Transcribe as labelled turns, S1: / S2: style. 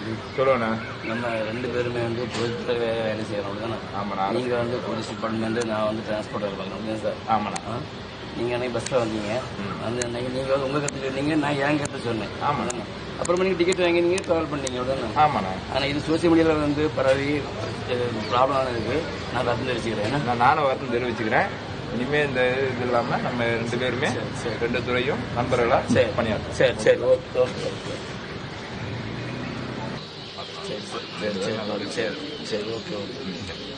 S1: சொல்லுவேண்ணா
S2: நம்ம ரெண்டு பேருமே வந்து பொதுத்துறை வேலை செய்யறோம் தானே
S1: ஆமாண்ணா
S2: நீங்க வந்து போலீஸ் டிபார்ட்மெண்ட் நான் வந்து டிரான்ஸ்போர்ட் பார்க்கணும் சார்
S1: ஆமாண்ணா
S2: ஆ? நீங்க அன்னைக்கு பஸ்ல வந்தீங்க வந்து அன்னைக்கு நீங்க வந்து உங்க கருத்து சொன்னீங்க நான் என் கருத்து சொன்னேன்
S1: ஆமா.
S2: அதானே? அப்புறமா நீங்க டிக்கெட் வாங்கி நீங்க டிராவல் பண்ணீங்க அவ்வளவுதானே
S1: ஆமாண்ணா
S2: ஆனா இது சோசியல் மீடியால வந்து பரவி ப்ராப்ளம் இருக்கு நான் ரத்து அடிச்சுக்கிறேன் ஏன்னா
S1: நான் நானும் வருத்தம் தெரிவிச்சுக்கிறேன் இனிமே இந்த இது இல்லாம நம்ம ரெண்டு பேருமே ரெண்டு துறையும் நண்பர்களா
S2: சரி.
S1: பணியாற்றோம்
S2: சரி சரி ஓகே ஓகே ஓகே சரி சரி சரி சரி சரி ஓகே ஓகே